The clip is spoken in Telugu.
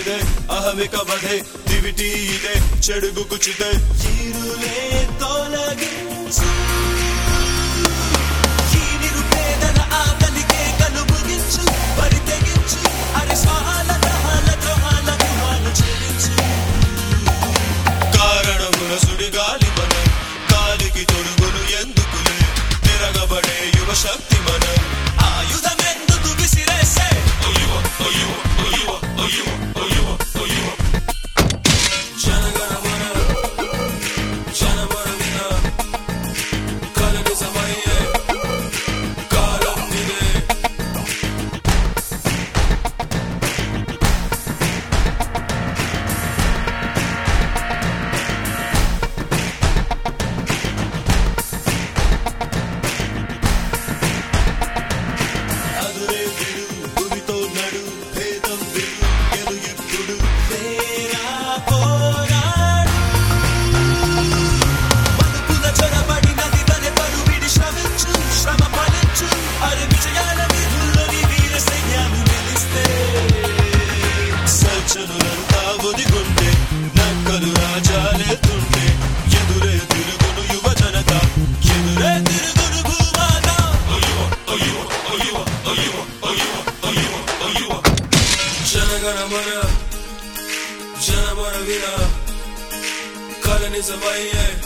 ಇದೆ ಅಹಮಿಕ ವಧೆ ದಿವಿಟಿ ಇದೆ చెడుగు కుచితే చీరులే తొలగించు ఈ నిరుపేదల ఆకలికే కలుపుగించు బరి తెగించు అరి స్వాహాల గ్రహాల ద్రోహాల గుహాలు చెల్లించు కారణముల సుడిగాలి మనం కాలికి తొడుగును ఎందుకులే తిరగబడే యువ శక్తి మనం ఆయుధం ఎందుకు విసిరేసే జనగణమన జనమన విన కలని సమయే కాలం ఇదే అదురే విడు గురితో నడు భేదం విడు గెలు ఇప్పుడు తేరా పోరాడు మనుపుల చొరబడి నది తనే పరువిడి శ్రమించు శ్రమ ఫలించు అరి విజయాల విధుల్లోని వీర సైన్యాలు నిలిస్తే సజ్జనులంతా ఒదిగుంటే నక్కలు రాజాలెత్తుంటే ఎదురే తిరుగును యువ జనత ఎదురే తిరుగును భూమాత జనగణమన జనమన విన కలని సమయే